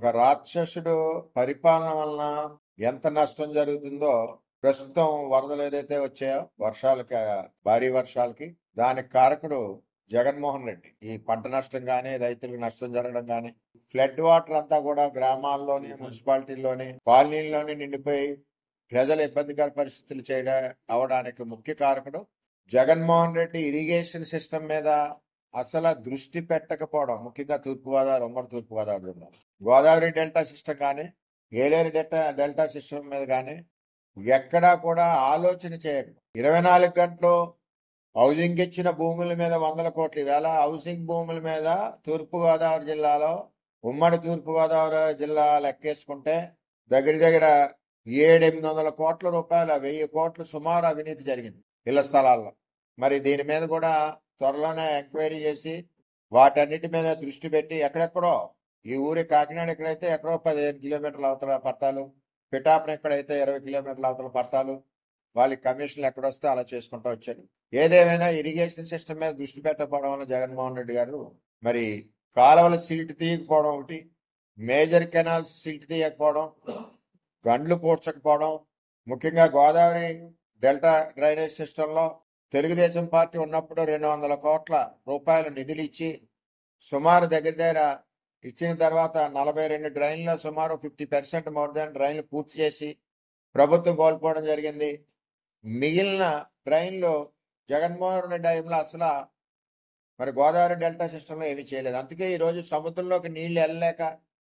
ఒక రాక్షసుడు పరిపాలన వలన ఎంత నష్టం జరుగుతుందో ప్రస్తుతం వరదలు ఏదైతే వచ్చాయో వర్షాలకి భారీ వర్షాలకి దానికి కారకుడు జగన్మోహన్ రెడ్డి ఈ పంట నష్టం గానీ రైతులకు నష్టం జరగడం గానీ ఫ్లడ్ వాటర్ అంతా కూడా గ్రామాల్లోని మున్సిపాలిటీల్లోని కాలనీల్లోని నిండిపోయి ప్రజలు ఇబ్బందికర పరిస్థితులు చేయడం అవడానికి ముఖ్య కారకుడు జగన్మోహన్ రెడ్డి ఇరిగేషన్ సిస్టమ్ మీద అసలు దృష్టి పెట్టకపోవడం ముఖ్యంగా తూర్పుగోదావరి ఉమ్మడి తూర్పుగోదావరి జిల్లా గోదావరి డెల్టా సిస్టమ్ కానీ ఏలేరు డెల్టా డెల్టా సిస్టమ్ మీద కానీ ఎక్కడా కూడా ఆలోచన చేయకు ఇరవై నాలుగు గంటలు హౌసింగ్ ఇచ్చిన భూముల మీద వందల కోట్లు వేల హౌసింగ్ భూముల మీద తూర్పుగోదావరి జిల్లాలో ఉమ్మడి తూర్పుగోదావరి జిల్లా లెక్కేసుకుంటే దగ్గర దగ్గర ఏడెనిమిది వందల కోట్ల రూపాయల వెయ్యి కోట్లు సుమారు అవినీతి జరిగింది ఇళ్ల స్థలాల్లో మరి దీని మీద కూడా త్వరలోనే ఎంక్వైరీ చేసి వాటన్నిటి మీద దృష్టి పెట్టి ఎక్కడెక్కడో ఈ ఊరి కాకినాడ ఎక్కడైతే ఎక్కడో పదిహేను కిలోమీటర్ల అవతల పట్టాలు పిఠాపురం ఎక్కడైతే ఇరవై కిలోమీటర్ల అవతల పట్టాలు వాళ్ళకి కమిషన్లు ఎక్కడొస్తే అలా చేసుకుంటూ వచ్చారు ఏదేమైనా ఇరిగేషన్ సిస్టమ్ మీద దృష్టి పెట్టకపోవడం వల్ల జగన్మోహన్ రెడ్డి గారు మరి కాలువల సిల్ట్ తీయకపోవడం ఒకటి మేజర్ కెనాల్స్ సిల్ట్ తీయకపోవడం గండ్లు పూడ్చకపోవడం ముఖ్యంగా గోదావరి డెల్టా డ్రైనేజ్ సిస్టంలో తెలుగుదేశం పార్టీ ఉన్నప్పుడు రెండు వందల కోట్ల రూపాయలు నిధులు ఇచ్చి సుమారు దగ్గర దగ్గర ఇచ్చిన తర్వాత నలభై రెండు డ్రైన్లో సుమారు ఫిఫ్టీ పర్సెంట్ మోర్ దాన్ డ్రైన్లు పూర్తి చేసి ప్రభుత్వం కోల్పోవడం జరిగింది మిగిలిన డ్రైన్లు జగన్మోహన్ రెడ్డి టైంలో అసలు మరి గోదావరి డెల్టా సిస్టంలో ఏమీ చేయలేదు అందుకే ఈరోజు సముద్రంలోకి నీళ్లు వెళ్ళలేక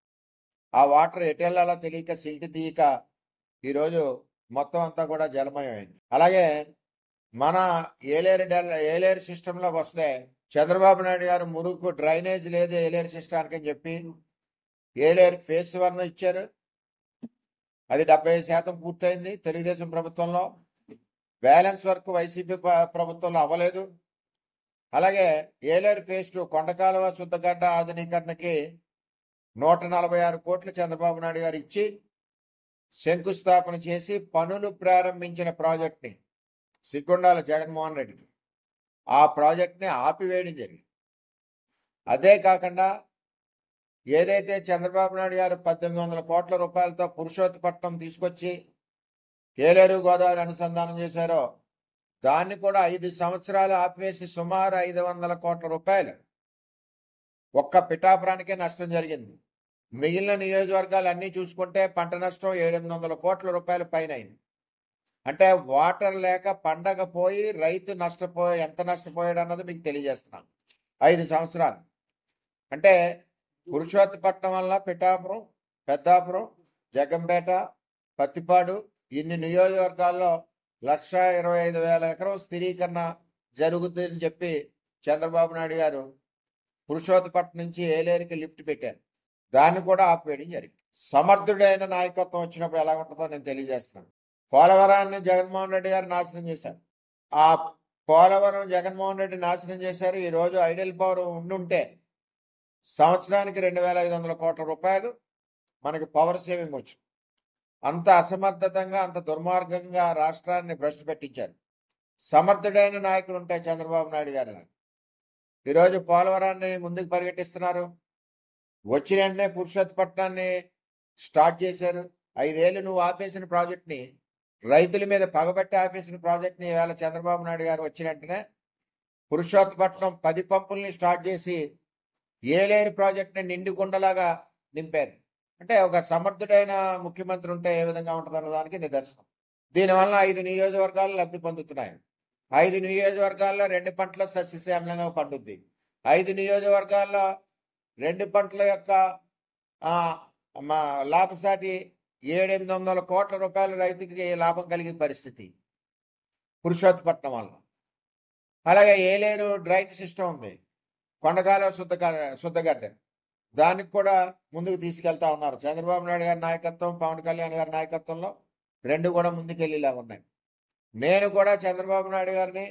ఆ వాటర్ ఎటు వెళ్ళాలో తెలియక సిల్ట్ తీయక ఈరోజు మొత్తం అంతా కూడా జలమయమైంది అలాగే మన ఏలేరు డెల్ ఏలేరు సిస్టంలోకి వస్తే చంద్రబాబు నాయుడు గారు మురుగు డ్రైనేజ్ లేదు ఏలేరు సిస్టానికి అని చెప్పి ఏలేరు ఫేస్ వన్ ఇచ్చారు అది డెబ్బై శాతం పూర్తయింది తెలుగుదేశం ప్రభుత్వంలో బ్యాలెన్స్ వర్క్ వైసీపీ ప- ప్రభుత్వంలో అవ్వలేదు అలాగే ఏలేరు ఫేస్ టూ కొండకాలువ శుద్ధగడ్డ ఆధునీకరణకి నూట నలభై ఆరు కోట్లు చంద్రబాబు నాయుడు గారు ఇచ్చి శంకుస్థాపన చేసి పనులు ప్రారంభించిన ప్రాజెక్ట్ని సిగ్గుండాల జగన్మోహన్ రెడ్డి ఆ ప్రాజెక్ట్ని ఆపివేయడం జరిగింది అదే కాకుండా ఏదైతే చంద్రబాబు నాయుడు గారు పద్దెనిమిది వందల కోట్ల రూపాయలతో పురుషోత్తపట్నం తీసుకొచ్చి ఏలేరు గోదావరి అనుసంధానం చేశారో దాన్ని కూడా ఐదు సంవత్సరాలు ఆపివేసి సుమారు ఐదు వందల కోట్ల రూపాయలు ఒక్క పిఠాపురానికే నష్టం జరిగింది మిగిలిన నియోజకవర్గాలు అన్నీ చూసుకుంటే పంట నష్టం ఏడెనిమిది వందల కోట్ల రూపాయల పైన అయింది అంటే వాటర్ లేక పండగ పోయి రైతు నష్టపోయి ఎంత నష్టపోయాడు అన్నది మీకు తెలియజేస్తున్నాను ఐదు సంవత్సరాలు అంటే పురుషోత్తపట్నం వల్ల పిఠాపురం పెద్దాపురం జగంపేట పత్తిపాడు ఇన్ని నియోజకవర్గాల్లో లక్ష ఇరవై ఐదు వేల ఎకరం స్థిరీకరణ జరుగుతుందని చెప్పి చంద్రబాబు నాయుడు గారు పురుషోత్తపట్నం నుంచి ఏలేరుకి లిఫ్ట్ పెట్టారు దాన్ని కూడా ఆపివేయడం జరిగింది సమర్థుడైన నాయకత్వం వచ్చినప్పుడు ఎలా ఉంటుందో నేను తెలియజేస్తున్నాను పోలవరాన్ని జగన్మోహన్ రెడ్డి గారు నాశనం చేశారు ఆ పోలవరం జగన్మోహన్ రెడ్డి నాశనం చేశారు ఈ రోజు ఐడల్ పవర్ ఉండుంటే సంవత్సరానికి రెండు వేల ఐదు వందల కోట్ల రూపాయలు మనకి పవర్ సేవింగ్ వచ్చు అంత అసమర్థతంగా అంత దుర్మార్గంగా రాష్ట్రాన్ని భ్రష్టు పెట్టించారు సమర్థుడైన నాయకులు ఉంటాయి చంద్రబాబు నాయుడు గారు ఈరోజు పోలవరాన్ని ముందుకు పరిగెట్టిస్తున్నారు వచ్చిన వెంటనే పురుషోత్పట్నాన్ని స్టార్ట్ చేశారు ఐదేళ్లు నువ్వు ఆపేసిన ప్రాజెక్ట్ని రైతుల మీద పగబట్టి ఆపేసిన ప్రాజెక్ట్ని ఇవాళ చంద్రబాబు నాయుడు గారు వచ్చిన వెంటనే పురుషోత్పట్నం పది పంపుల్ని స్టార్ట్ చేసి ఏలేని ప్రాజెక్ట్ని నిండు గుండలాగా నింపారు అంటే ఒక సమర్థుడైన ముఖ్యమంత్రి ఉంటే ఏ విధంగా ఉంటుంది అన్నదానికి నిదర్శనం దీనివల్ల ఐదు నియోజకవర్గాలు లబ్ధి పొందుతున్నాయి ఐదు నియోజకవర్గాల్లో రెండు పంటల సస్యశ్యామలంగా పండుద్ది ఐదు నియోజకవర్గాల్లో రెండు పంటల యొక్క ఆ, మా లాభసాటి ఏడెనిమిది వందల కోట్ల రూపాయల రైతుకి లాభం కలిగే పరిస్థితి పురుషోత్పట్నం వల్ల అలాగే ఏలేరు డ్రైన్ సిస్టమ్ ఉంది కొండకాల శుద్ధ శుద్ధగడ్డ దానికి కూడా ముందుకు తీసుకెళ్తా ఉన్నారు చంద్రబాబు నాయుడు గారి నాయకత్వం పవన్ కళ్యాణ్ గారి నాయకత్వంలో రెండు కూడా ముందుకెళ్ళేలా ఉన్నాయి నేను కూడా చంద్రబాబు నాయుడు గారిని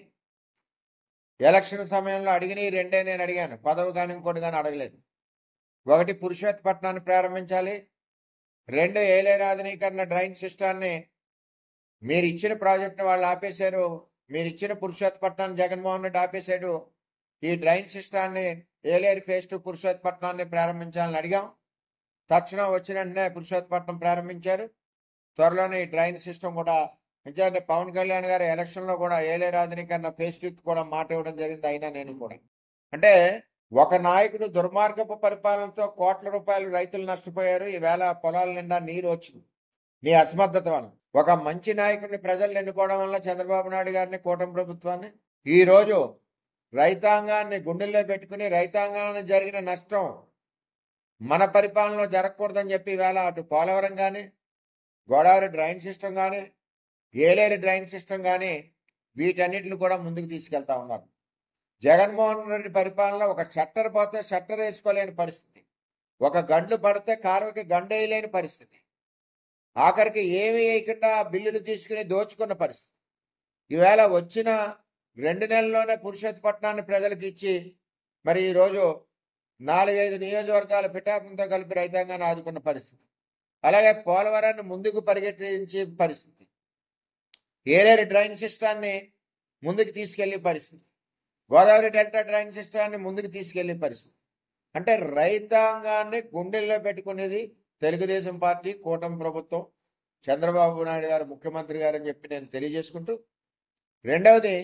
ఎలక్షన్ సమయంలో అడిగిన ఈ రెండే నేను అడిగాను పదవి కానీ ఇంకోటి కానీ అడగలేదు ఒకటి పురుషోత్పట్నాన్ని ప్రారంభించాలి రెండు ఏలేరు ఆధునీకరణ డ్రైన్ సిస్టాన్ని మీరు ఇచ్చిన ప్రాజెక్ట్ని వాళ్ళు ఆపేశారు మీరు ఇచ్చిన పురుషోత్పట్నాన్ని జగన్మోహన్ రెడ్డి ఆపేశాడు ఈ డ్రైన్ సిస్టాన్ని ఏలేరు ఫేస్ టు పురుషోత్పట్నాన్ని ప్రారంభించాలని అడిగాం తక్షణం వచ్చిన వెంటనే పురుషోత్తపట్నం ప్రారంభించారు త్వరలోనే ఈ డ్రైన్ సిస్టమ్ కూడా అంటే పవన్ కళ్యాణ్ గారు ఎలక్షన్ లో కూడా ఏలే రాజనీకన్నా ఫేస్ టు కూడా మాట ఇవ్వడం జరిగింది అయినా నేను కూడా అంటే ఒక నాయకుడు దుర్మార్గపు పరిపాలనతో కోట్ల రూపాయలు రైతులు నష్టపోయారు ఈవేళ పొలాల నిండా నీరు వచ్చింది నీ అసమర్థత వల్ల ఒక మంచి నాయకుడిని ప్రజలు ఎన్నుకోవడం వల్ల చంద్రబాబు నాయుడు గారిని కూటమి ప్రభుత్వాన్ని ఈ రోజు రైతాంగాన్ని గుండెల్లో పెట్టుకుని రైతాంగాన్ని జరిగిన నష్టం మన పరిపాలనలో జరగకూడదని చెప్పి ఈవేళ అటు పోలవరం కానీ గోదావరి డ్రైన్ సిస్టమ్ కానీ ఏలేరు డ్రైన్ సిస్టమ్ కానీ వీటన్నిటిని కూడా ముందుకు తీసుకెళ్తా ఉన్నారు జగన్మోహన్ రెడ్డి పరిపాలనలో ఒక షట్టర్ పోతే షట్టర్ వేసుకోలేని పరిస్థితి ఒక గండ్లు పడితే కాలువకి గండు వేయలేని పరిస్థితి ఆఖరికి ఏమి వేయకుండా బిల్లులు తీసుకుని దోచుకున్న పరిస్థితి ఈవేళ వచ్చిన రెండు నెలల్లోనే పురుషోత్తపట్నాన్ని ప్రజలకు ఇచ్చి మరి ఈరోజు నాలుగైదు నియోజకవర్గాల పిఠాపంతో కలిపి రైతాంగాన్ని ఆదుకున్న పరిస్థితి అలాగే పోలవరాన్ని ముందుకు పరిగెట్టించే పరిస్థితి ఏలేరు డ్రైన్ సిస్టాన్ని ముందుకు తీసుకెళ్లే పరిస్థితి గోదావరి డెల్టా డ్రైన్ సిస్టాన్ని ముందుకు తీసుకెళ్లే పరిస్థితి అంటే రైతాంగాన్ని గుండెల్లో పెట్టుకునేది తెలుగుదేశం పార్టీ కూటమి ప్రభుత్వం చంద్రబాబు నాయుడు గారు ముఖ్యమంత్రి గారు అని చెప్పి నేను తెలియజేసుకుంటూ రెండవది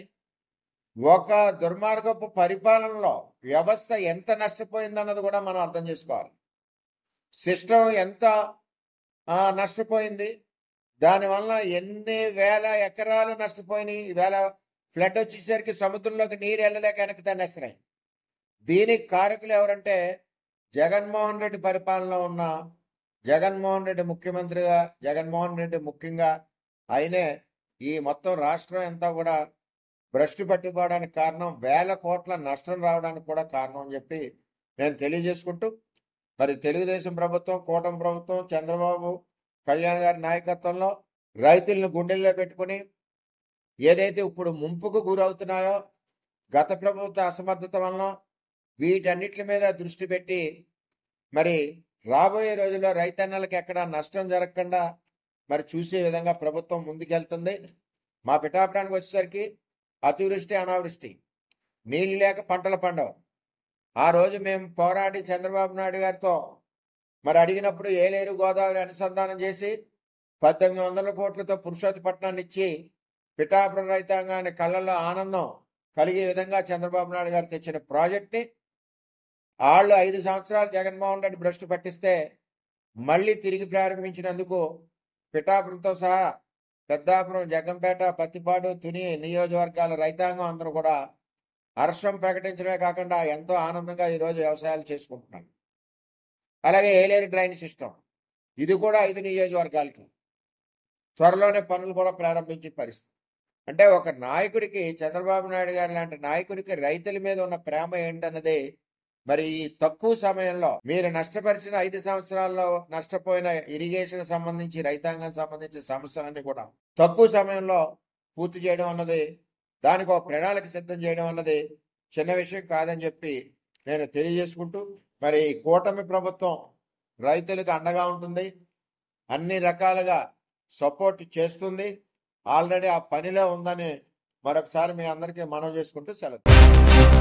ఒక దుర్మార్గపు పరిపాలనలో వ్యవస్థ ఎంత నష్టపోయిందన్నది కూడా మనం అర్థం చేసుకోవాలి సిస్టమ్ ఎంత ఆ, నష్టపోయింది దానివల్ల ఎన్ని వేల ఎకరాలు నష్టపోయినాయి ఈవేళ ఫ్లడ్ వచ్చేసరికి సముద్రంలోకి నీరు వెళ్ళలేక వెనక్కి తన్నేస్తున్నాయి దీనికి కారకులు ఎవరంటే జగన్మోహన్ రెడ్డి పరిపాలనలో ఉన్న జగన్మోహన్ రెడ్డి ముఖ్యమంత్రిగా జగన్మోహన్ రెడ్డి ముఖ్యంగా ఆయనే ఈ మొత్తం రాష్ట్రం అంతా కూడా భ్రష్టు పట్టుకోవడానికి కారణం వేల కోట్ల నష్టం రావడానికి కూడా కారణం అని చెప్పి నేను తెలియజేసుకుంటూ మరి తెలుగుదేశం ప్రభుత్వం కూటమి ప్రభుత్వం చంద్రబాబు కళ్యాణ్ గారి నాయకత్వంలో రైతులను గుండెల్లో పెట్టుకుని ఏదైతే ఇప్పుడు ముంపుకు గురవుతున్నాయో గత ప్రభుత్వ అసమర్థత వలన వీటన్నిటి మీద దృష్టి పెట్టి మరి రాబోయే రోజుల్లో రైతన్నలకు ఎక్కడ నష్టం జరగకుండా మరి చూసే విధంగా ప్రభుత్వం ముందుకెళ్తుంది మా పిఠాపురానికి వచ్చేసరికి అతివృష్టి అనావృష్టి నీళ్ళు లేక పంటలు పండవు ఆ రోజు మేము పోరాడి చంద్రబాబు నాయుడు గారితో మరి అడిగినప్పుడు ఏలేరు గోదావరి అనుసంధానం చేసి పద్దెనిమిది వందల కోట్లతో పురుషోత్తపట్నాన్ని ఇచ్చి పిఠాపురం రైతాంగాన్ని కళ్ళల్లో ఆనందం కలిగే విధంగా చంద్రబాబు నాయుడు గారు తెచ్చిన ప్రాజెక్ట్ని వాళ్ళు ఐదు సంవత్సరాలు జగన్మోహన్ రెడ్డి భ్రష్టు పట్టిస్తే మళ్ళీ తిరిగి ప్రారంభించినందుకు పిఠాపురంతో సహా పెద్దాపురం జగంపేట పత్తిపాడు తుని నియోజకవర్గాల రైతాంగం అందరూ కూడా హర్షం ప్రకటించడమే కాకుండా ఎంతో ఆనందంగా ఈరోజు వ్యవసాయాలు చేసుకుంటున్నారు అలాగే ఏలేరు డ్రైన్ సిస్టమ్ ఇది కూడా ఐదు నియోజకవర్గాలకి త్వరలోనే పనులు కూడా ప్రారంభించే పరిస్థితి అంటే ఒక నాయకుడికి చంద్రబాబు నాయుడు గారు లాంటి నాయకుడికి రైతుల మీద ఉన్న ప్రేమ ఏంటన్నది మరి ఈ తక్కువ సమయంలో మీరు నష్టపరిచిన ఐదు సంవత్సరాల్లో నష్టపోయిన ఇరిగేషన్ సంబంధించి రైతాంగం సంబంధించిన సమస్యలన్నీ కూడా తక్కువ సమయంలో పూర్తి చేయడం అన్నది దానికి ఒక ప్రణాళిక సిద్ధం చేయడం అన్నది చిన్న విషయం కాదని చెప్పి నేను తెలియజేసుకుంటూ మరి ఈ కూటమి ప్రభుత్వం రైతులకు అండగా ఉంటుంది అన్ని రకాలుగా సపోర్ట్ చేస్తుంది ఆల్రెడీ ఆ పనిలో ఉందని మరొకసారి మీ అందరికీ మనవి చేసుకుంటూ సెలవు